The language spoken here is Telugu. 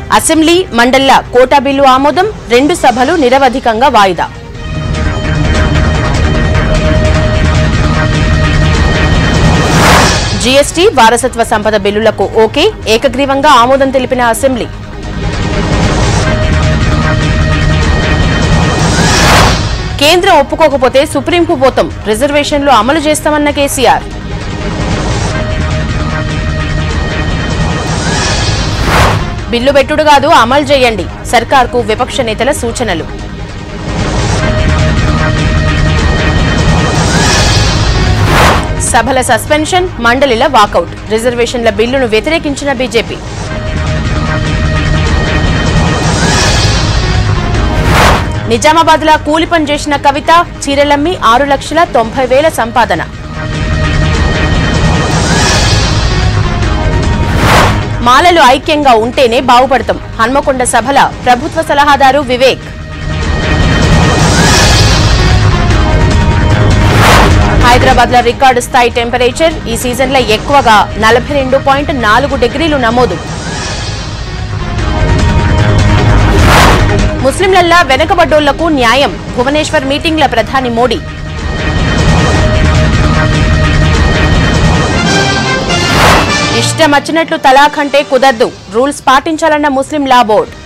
అసెంబ్లీ మండళ్ల కోటా బిల్లు ఆమోదం రెండు సభలు నిరవధికంగా వాయిదా జీఎస్టీ వారసత్వ సంపద బిల్లులకు ఓకే ఏకగ్రీవంగా ఆమోదం తెలిపిన అసెంబ్లీ కేంద్రం ఒప్పుకోకపోతే సుప్రీంకు పోతాం రిజర్వేషన్లు అమలు చేస్తామన్న కేసీఆర్ బిల్లు పెట్టుడు కాదు అమలు చేయండి సర్కార్కు విపక్ష నేతల సూచనలు సభల సస్పెన్షన్ మండలిల వాకౌట్ రిజర్వేషన్ల బిల్లును వ్యతిరేకించిన బీజేపీ నిజామాబాద్ లా కూలి పని చేసిన కవిత చీరలమ్మి ఆరు లక్షల తొంభై వేల సంపాదన మాలలు ఐక్యంగా ఉంటేనే బాగుపడతాం హన్మకొండ సభల ప్రభుత్వ సలహాదారు వివేక్ హైదరాబాద్ లో రికార్డు స్థాయి టెంపరేచర్ ఈ సీజన్ లో ఎక్కువగా నలభై రెండు పాయింట్ నాలుగు డిగ్రీలు నమోదు ముస్లింలల్లా వెనకబడ్డోళ్లకు న్యాయం భువనేశ్వర్ మీటింగ్ల ప్రధాని మోడీ ఇష్టమచ్చినట్లు తలాఖ్ అంటే కుదరదు రూల్స్ పాటించాలన్న ముస్లిం లా బోర్డు